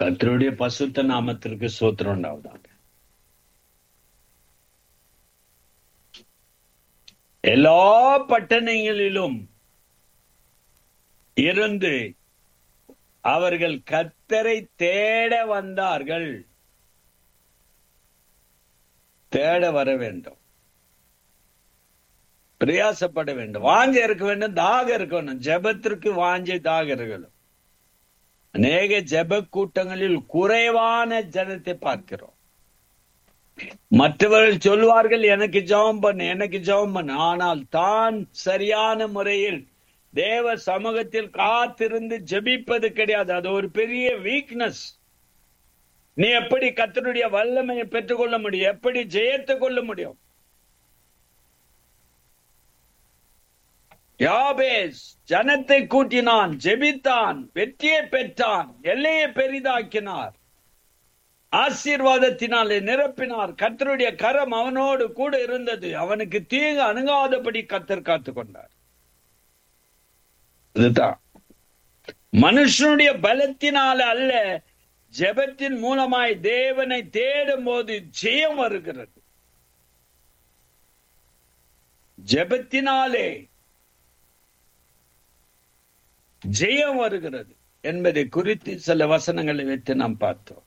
கர்த்தருடைய பசுத்த நாமத்திற்கு சோத்திரம் உண்டாவதாக எல்லா பட்டணங்களிலும் இருந்து அவர்கள் கத்தரை தேட வந்தார்கள் தேட வர வேண்டும் பிரயாசப்பட வேண்டும் வாஞ்சை இருக்க வேண்டும் தாகம் இருக்க வேண்டும் ஜெபத்திற்கு வாஞ்சை தாகம் இருக்கணும் அநேக ஜெப கூட்டங்களில் குறைவான ஜனத்தை பார்க்கிறோம் மற்றவர்கள் சொல்வார்கள் எனக்கு ஜெபம் பண்ணு எனக்கு ஜெபம் பண்ணு ஆனால் தான் சரியான முறையில் தேவ சமூகத்தில் காத்திருந்து ஜெபிப்பது கிடையாது அது ஒரு பெரிய வீக்னஸ் நீ எப்படி கத்தருடைய வல்லமையை பெற்றுக்கொள்ள முடியும் எப்படி ஜெயத்தை கொள்ள முடியும் யாபேஸ் ஜனத்தை கூட்டினான் ஜெபித்தான் வெற்றியை பெற்றான் எல்லையை பெரிதாக்கினார் ஆசீர்வாதத்தினாலே நிரப்பினார் கத்தருடைய கரம் அவனோடு கூட இருந்தது அவனுக்கு தீங்கு அணுகாதபடி கத்தர் காத்து கொண்டார் இதுதான் மனுஷனுடைய பலத்தினால அல்ல ஜெபத்தின் மூலமாய் தேவனை தேடும் போது ஜெயம் வருகிறது ஜெபத்தினாலே ஜெயம் வருகிறது என்பதை குறித்து சில வசனங்களை வைத்து நாம் பார்த்தோம்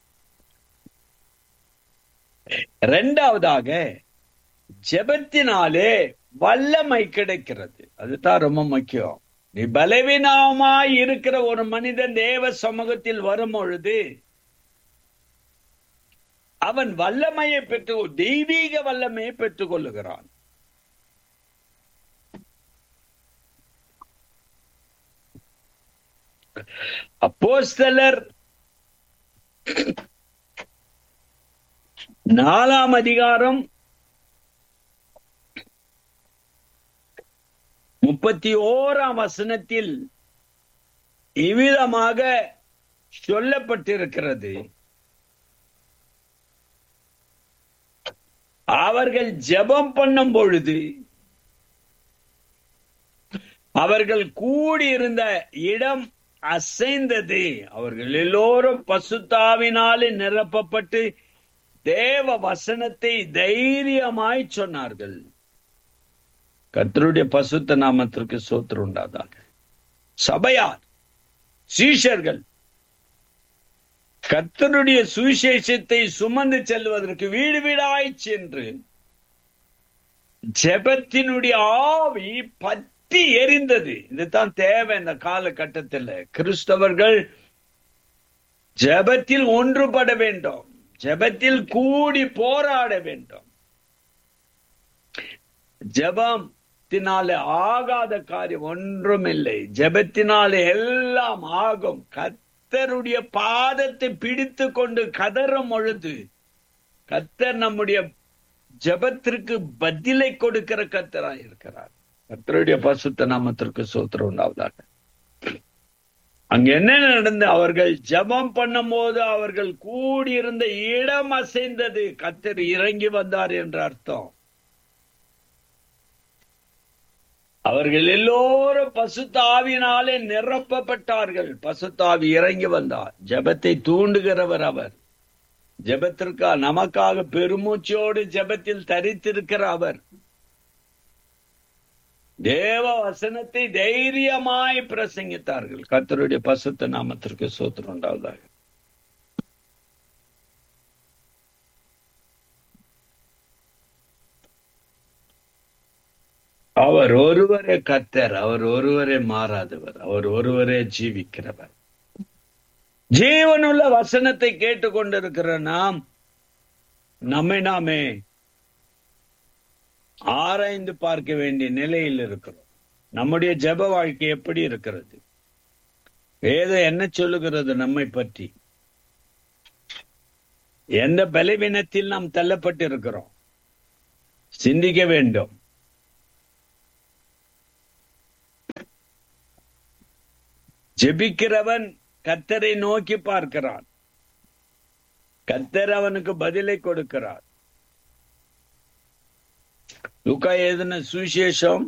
இரண்டாவதாக ஜெபத்தினாலே வல்லமை கிடைக்கிறது அதுதான் ரொம்ப முக்கியம் நீ பலவீனமாய் இருக்கிற ஒரு மனிதன் தேவ சமூகத்தில் வரும் பொழுது அவன் வல்லமையை பெற்று தெய்வீக வல்லமையை பெற்றுக் கொள்ளுகிறான் அப்போஸ்தலர் நாலாம் அதிகாரம் முப்பத்தி ஓராம் வசனத்தில் இவ்விதமாக சொல்லப்பட்டிருக்கிறது அவர்கள் ஜெபம் பண்ணும் பொழுது அவர்கள் கூடியிருந்த இடம் அசைந்தது அவர்கள் எல்லோரும் பசுத்தாவினாலே நிரப்பப்பட்டு தேவ வசனத்தை தைரியமாய் சொன்னார்கள் கர்த்தருடைய பசுத்த நாமத்திற்கு சோத்திரம் உண்டாதாக சபையார் சீஷர்கள் கர்த்தருடைய சுவிசேஷத்தை சுமந்து செல்வதற்கு வீடு வீடாய் சென்று ஜெபத்தினுடைய ஆவி பற்றி எரிந்தது இதுதான் தேவை இந்த காலகட்டத்தில் கிறிஸ்தவர்கள் ஜெபத்தில் ஒன்றுபட வேண்டும் ஜெபத்தில் கூடி போராட வேண்டும் ஜெபத்தினாலே ஆகாத காரியம் ஒன்றும் இல்லை ஜெபத்தினாலே எல்லாம் ஆகும் கத்தருடைய பாதத்தை பிடித்து கொண்டு கதறும் பொழுது கத்தர் நம்முடைய ஜெபத்திற்கு பதிலை கொடுக்கிற கத்தராய் இருக்கிறார் கத்தருடைய பசுத்த நாமத்திற்கு சோத்திரம் உண்டாவதாக அங்க என்ன நடந்து அவர்கள் ஜபம் பண்ணும் போது அவர்கள் கூடியிருந்த இடம் அசைந்தது கத்தர் இறங்கி வந்தார் என்ற அர்த்தம் அவர்கள் எல்லோரும் பசுத்தாவினாலே நிரப்பப்பட்டார்கள் பசுத்தாவி இறங்கி வந்தார் ஜபத்தை தூண்டுகிறவர் அவர் ஜபத்திற்கா நமக்காக பெருமூச்சோடு ஜபத்தில் தரித்திருக்கிற அவர் தேவ வசனத்தை தைரியமாய் பிரசங்கித்தார்கள் கத்தருடைய பசுத்த நாமத்திற்கு சோத்திரம் உண்டாவதாக அவர் ஒருவரே கத்தர் அவர் ஒருவரே மாறாதவர் அவர் ஒருவரே ஜீவிக்கிறவர் ஜீவனுள்ள வசனத்தை கேட்டுக்கொண்டிருக்கிற நாம் நம்மை நாமே ஆராய்ந்து பார்க்க வேண்டிய நிலையில் இருக்கிறோம் நம்முடைய ஜப வாழ்க்கை எப்படி இருக்கிறது வேதம் என்ன சொல்லுகிறது நம்மை பற்றி எந்த பலவீனத்தில் நாம் தள்ளப்பட்டு இருக்கிறோம் சிந்திக்க வேண்டும் ஜெபிக்கிறவன் கத்தரை நோக்கி பார்க்கிறான் கத்தர் அவனுக்கு பதிலை கொடுக்கிறார் லுக்கா எழுதின சுவிசேஷம்